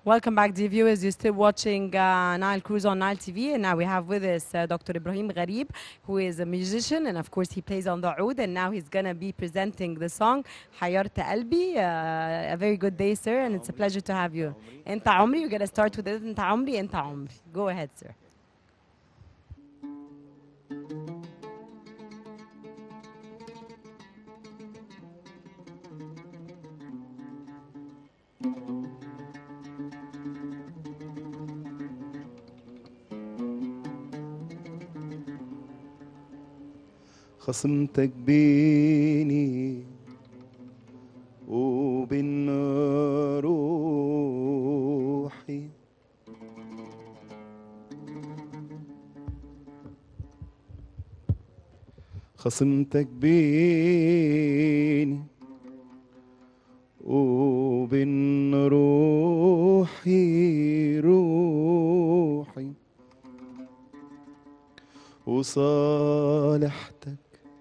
Welcome back, dear viewers. You're still watching uh, Nile Cruise on Nile TV, and now we have with us uh, Dr. Ibrahim Gharib, who is a musician, and of course he plays on the oud, and now he's gonna be presenting the song حيرت قلبي. Uh, a very good day, sir, and it's a pleasure to have you. أنت عمري. We're gonna start with it. أنت عمري. أنت عمري. Go ahead, sir. خصمتك بيني وبين روحي خصمتك بيني وبين روحي روحي وصالحتك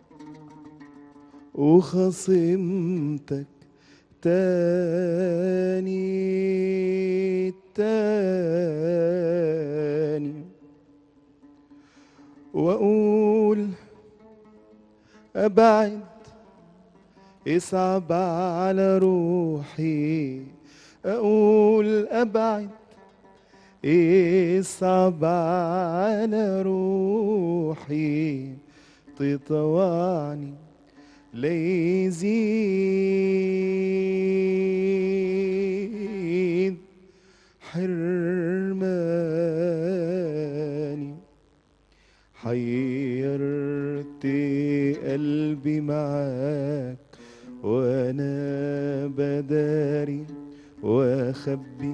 وخصمتك تاني تاني واقول ابعد يصعب على روحي اقول ابعد يصعب على روحي تطوعني ليزيد حرماني حيرت قلبي معاك وانا بداري واخبي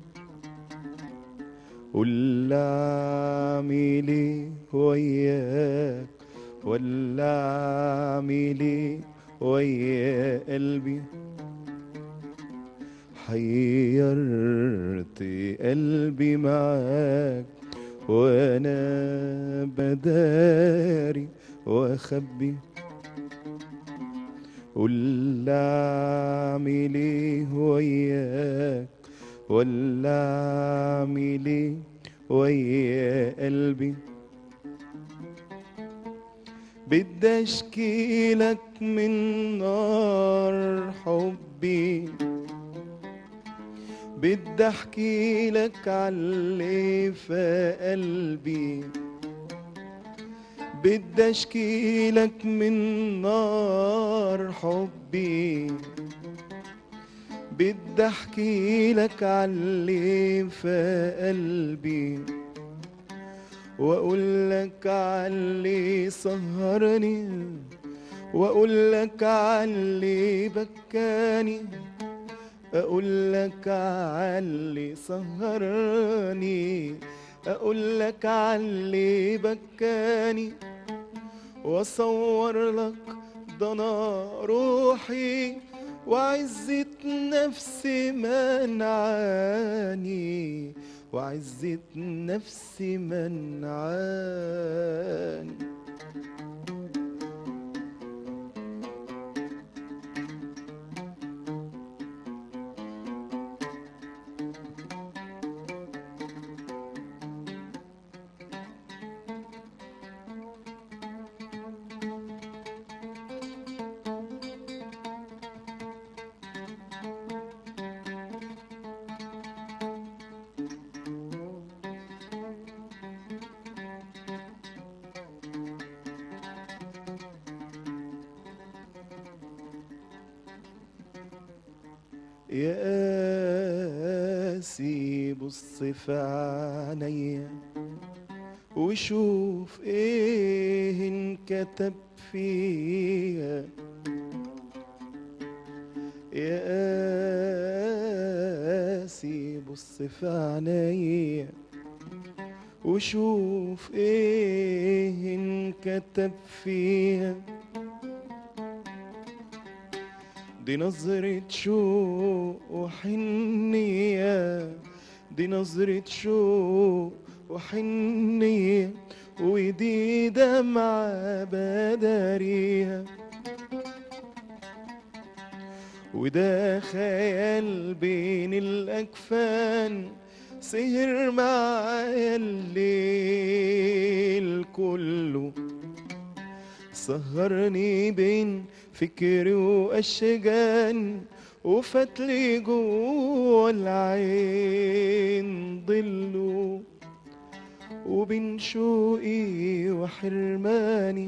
قول اعمل ايه وياك ولا اعمل ايه ويا قلبي حيرت قلبي معاك وانا بداري واخبي قول اعمل ايه وياك ولا اعمل ايه ويا قلبي بدي اشكي لك من نار حبي بدي احكي لك عاللي في قلبي بدي اشكي لك من نار حبي بدي احكي لك عاللي في قلبي واقول لك عاللي سهرني واقول لك عاللي بكاني اقول لك عاللي سهرني اقول لك عاللي بكاني واصور لك ضنا روحي وعزة نفسي منعاني وعزة نفسي منعاني يا قاسي بص في عينيا وشوف ايه انكتب فيها يا قاسي بص في عينيا وشوف ايه انكتب فيها دي نظرة شوق وحنية دي نظرة شوق وحنية ودي دمعة بداريها وده خيال بين الأكفان سهر معايا الليل كله سهرني بين فكري وأشجان وفتلي جوه العين ضله وبين شوقي وحرماني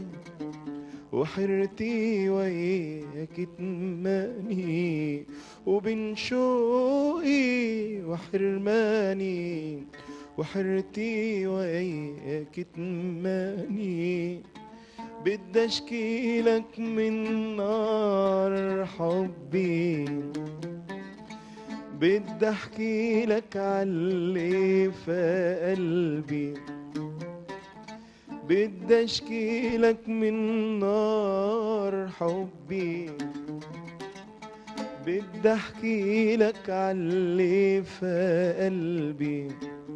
وحرتي وياك تماني وبين شوقي وحرماني وحرتي وياك تماني بدي اشكيلك من نار حبي بدي احكي لك عاللي في قلبي بدي اشكي لك من نار حبي بدي احكي لك عاللي في قلبي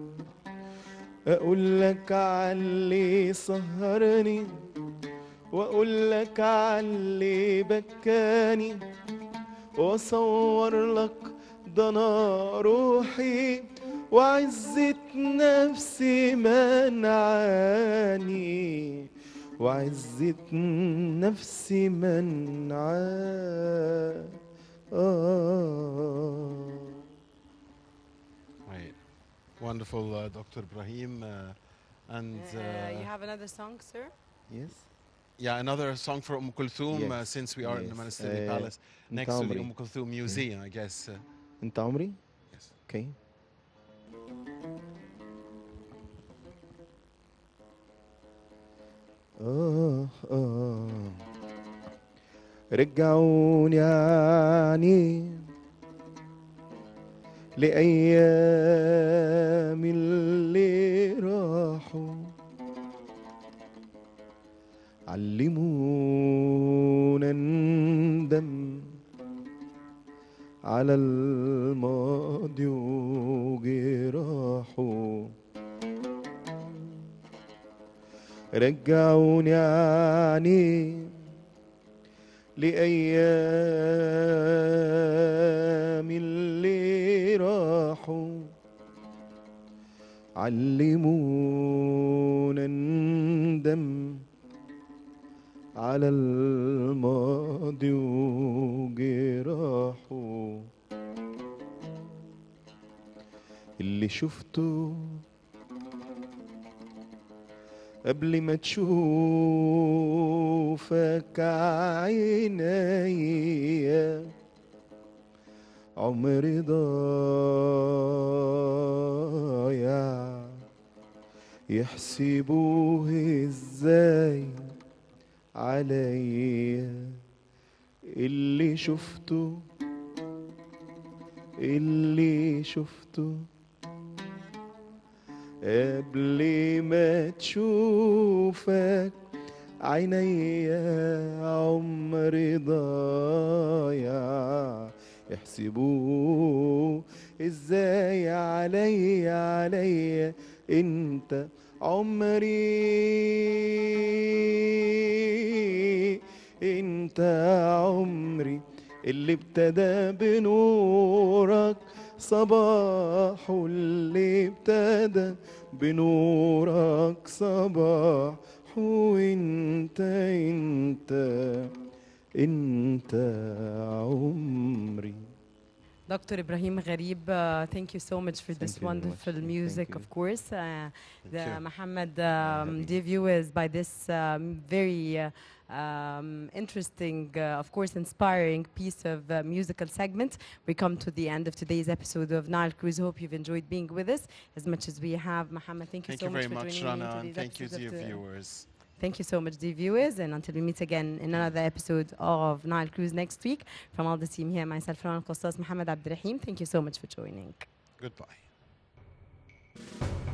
اقول لك عاللي سهرني واقول لك عاللي بكاني واصور لك ضنا روحي وعزة نفسي منعاني وعزة نفسي منعاني آه Right. Wonderful, uh, Dr. Ibrahim. Uh, and Uh, uh, you have another song, sir? Yes yeah, another song for Umm Kulthum uh, Yes, since we are in the yes. Monastery Uh, Palace next to the عمري. Umm Kulthum Museum, I guess. Uh, انت عمري yes. اوكي آه آه رجعوني يعني لأيام اللي راحوا علمونا ندم على الماضي وجراحه رجعوني يعني لأيام اللي راحوا علمونا ندم على الماضي وجراحه اللي شفته قبل ما تشوفك عينيا عمري ضايع يحسبوه ازاي عليا اللي شفته اللي شفته قبل ما تشوفك عينيا عمري ضايع يحسبوه ازاي عليا عليا انت عمري انت عمري اللي ابتدى بنورك صباح اللي ابتدى بنورك صباح وانت انت انت عمري Dr. Ibrahim Gharib, uh, thank you so much for Thank this you very much. wonderful Thank music, you. of course. Uh, the you. Muhammad happy. um, debut is by this um, very uh, um, interesting, uh, of course, inspiring piece of uh, musical segment. We come to the end of today's episode of Nile Cruise. Hope you've enjoyed being with us as much as we have. Muhammad, thank you Thank so you much very for much, joining me in Rana, and today's thank you episode to your of the- viewers. Thank you so much, dear viewers. And until we meet again in another episode of Nile Cruise next week, from all the team here, myself, Ronan Qostas, Muhammad Abdurrahim, thank you so much for joining. Goodbye.